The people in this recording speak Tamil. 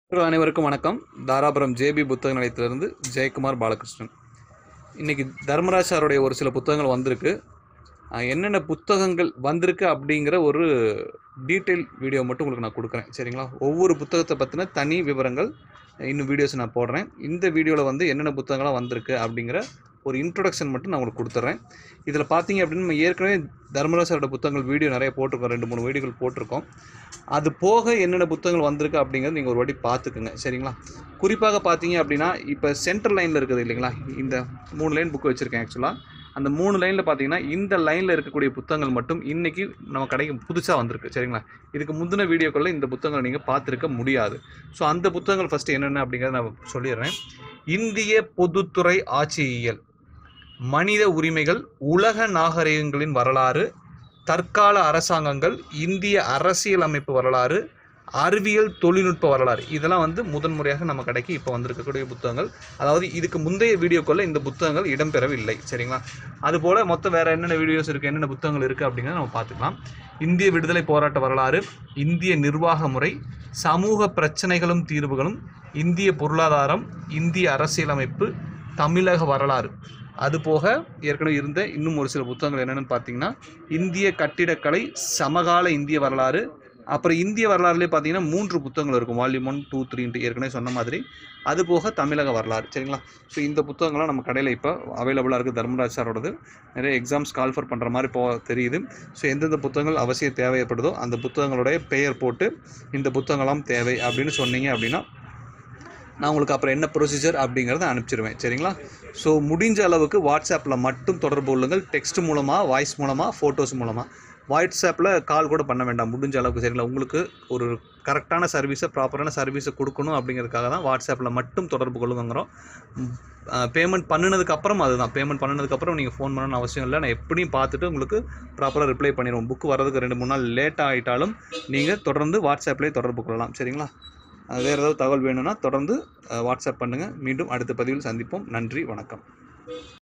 நண்பர்கள் அனைவருக்கும் வணக்கம் தாராபுரம் ஜேபி புத்தக நிலையத்திலிருந்து ஜெயக்குமார் பாலகிருஷ்ணன் இன்னைக்கு தர்மராஜ் சாருடைய ஒரு சில புத்தகங்கள் வந்திருக்கு அஹ் என்னென்ன புத்தகங்கள் வந்திருக்கு அப்படிங்கிற ஒரு டீட்டெயில் வீடியோ மட்டும் உங்களுக்கு நான் கொடுக்குறேன் சரிங்களா ஒவ்வொரு புத்தகத்தை பற்றின தனி விவரங்கள் இன்னும் வீடியோஸ் நான் போடுறேன் இந்த வீடியோவில் வந்து என்னென்ன புத்தகங்கள்லாம் வந்திருக்கு அப்படிங்கிற ஒரு இன்ட்ரொடக்ஷன் மட்டும் நான் உங்களுக்கு கொடுத்துட்றேன் இதில் பார்த்தீங்க அப்படின்னு நம்ம ஏற்கனவே தர்மராஜ் சாரோட புத்தகங்கள் வீடியோ நிறைய போட்டிருக்கோம் ரெண்டு மூணு வீடியோகள் போட்டிருக்கோம் அது போக என்னென்ன புத்தகங்கள் வந்திருக்கு அப்படிங்கிறது நீங்கள் ஒரு வாட்டி பார்த்துக்குங்க சரிங்களா குறிப்பாக பார்த்தீங்க அப்படின்னா இப்போ சென்ட்ரல் லைனில் இருக்குது இல்லைங்களா இந்த மூணு லைன் புக் வச்சுருக்கேன் ஆக்சுவலாக அந்த மூணு லைனில் பார்த்தீங்கன்னா இந்த லைனில் இருக்கக்கூடிய புத்தகங்கள் மட்டும் இன்னைக்கு நம்ம கடைக்கு புதுசாக வந்திருக்கு சரிங்களா இதுக்கு முந்தின வீடியோக்களில் இந்த புத்தகங்களை நீங்கள் பார்த்துருக்க முடியாது ஸோ அந்த புத்தகங்கள் ஃபஸ்ட்டு என்னென்ன அப்படிங்கிறத நான் சொல்லிடுறேன் இந்திய பொதுத்துறை ஆட்சியியல் மனித உரிமைகள் உலக நாகரிகங்களின் வரலாறு தற்கால அரசாங்கங்கள் இந்திய அரசியலமைப்பு வரலாறு அறிவியல் தொழில்நுட்ப வரலாறு இதெல்லாம் வந்து முதன்முறையாக நம்ம கடைக்கு இப்போ வந்திருக்கக்கூடிய புத்தகங்கள் அதாவது இதுக்கு முந்தைய வீடியோக்களில் இந்த புத்தகங்கள் இடம்பெறவில்லை சரிங்களா அதுபோல் மொத்தம் வேறு என்னென்ன வீடியோஸ் இருக்குது என்னென்ன புத்தகங்கள் இருக்குது அப்படிங்கிறத நம்ம பார்த்துக்கலாம் இந்திய விடுதலை போராட்ட வரலாறு இந்திய நிர்வாக முறை சமூக பிரச்சனைகளும் தீர்வுகளும் இந்திய பொருளாதாரம் இந்திய அரசியலமைப்பு தமிழக வரலாறு அதுபோக ஏற்கனவே இருந்த இன்னும் ஒரு சில புத்தகங்கள் என்னென்னு பார்த்தீங்கன்னா இந்திய கட்டிடக்கலை சமகால இந்திய வரலாறு அப்புறம் இந்திய வரலாறுலேயே பார்த்தீங்கன்னா மூன்று புத்தகங்கள் இருக்கும் வால்யூம் ஒன் டூ த்ரீன்ட்டு ஏற்கனவே சொன்ன மாதிரி அது போக தமிழக வரலாறு சரிங்களா ஸோ இந்த புத்தகங்கள்லாம் நம்ம கடையில் இப்போ அவைலபிளாக இருக்குது தர்மராஜ் சாரோடது நிறைய எக்ஸாம்ஸ் கால்ஃபர் பண்ணுற மாதிரி போ தெரியுது ஸோ எந்தெந்த புத்தகங்கள் அவசியம் தேவைப்படுதோ அந்த புத்தகங்களுடைய பெயர் போட்டு இந்த புத்தகங்களாம் தேவை அப்படின்னு சொன்னீங்க அப்படின்னா நான் உங்களுக்கு அப்புறம் என்ன ப்ரொசீஜர் அப்படிங்கிறத அனுப்பிச்சிருவேன் சரிங்களா ஸோ முடிஞ்ச அளவுக்கு வாட்ஸ்அப்பில் மட்டும் தொடர்பு கொள்ளுங்கள் டெக்ஸ்ட் மூலமாக வாய்ஸ் மூலமாக ஃபோட்டோஸ் மூலமாக வாட்ஸ்அப்பில் கால் கூட பண்ண வேண்டாம் முடிஞ்ச அளவுக்கு சரிங்களா உங்களுக்கு ஒரு கரெக்டான சர்வீஸை ப்ராப்பரான சர்வீஸை கொடுக்கணும் அப்படிங்கிறதுக்காக தான் வாட்ஸ்அப்பில் மட்டும் தொடர்பு கொள்ளுங்கிறோம் பேமெண்ட் பண்ணினதுக்கு அப்புறம் அதுதான் பேமெண்ட் பண்ணினதுக்கப்புறம் நீங்கள் ஃபோன் பண்ணணும்னு அவசியம் இல்லை நான் எப்படியும் பார்த்துட்டு உங்களுக்கு ப்ராப்பராக ரிப்ளை பண்ணிடுவோம் புக் வரதுக்கு ரெண்டு மூணு நாள் லேட் ஆகிட்டாலும் நீங்கள் தொடர்ந்து வாட்ஸ்அப்லேயே தொடர்பு கொள்ளலாம் சரிங்களா அஹ் வேறு ஏதாவது தகவல் வேணும்னா தொடர்ந்து அஹ், வாட்ஸ்அப் பண்ணுங்கள் மீண்டும் அடுத்த பதிவில் சந்திப்போம் நன்றி வணக்கம்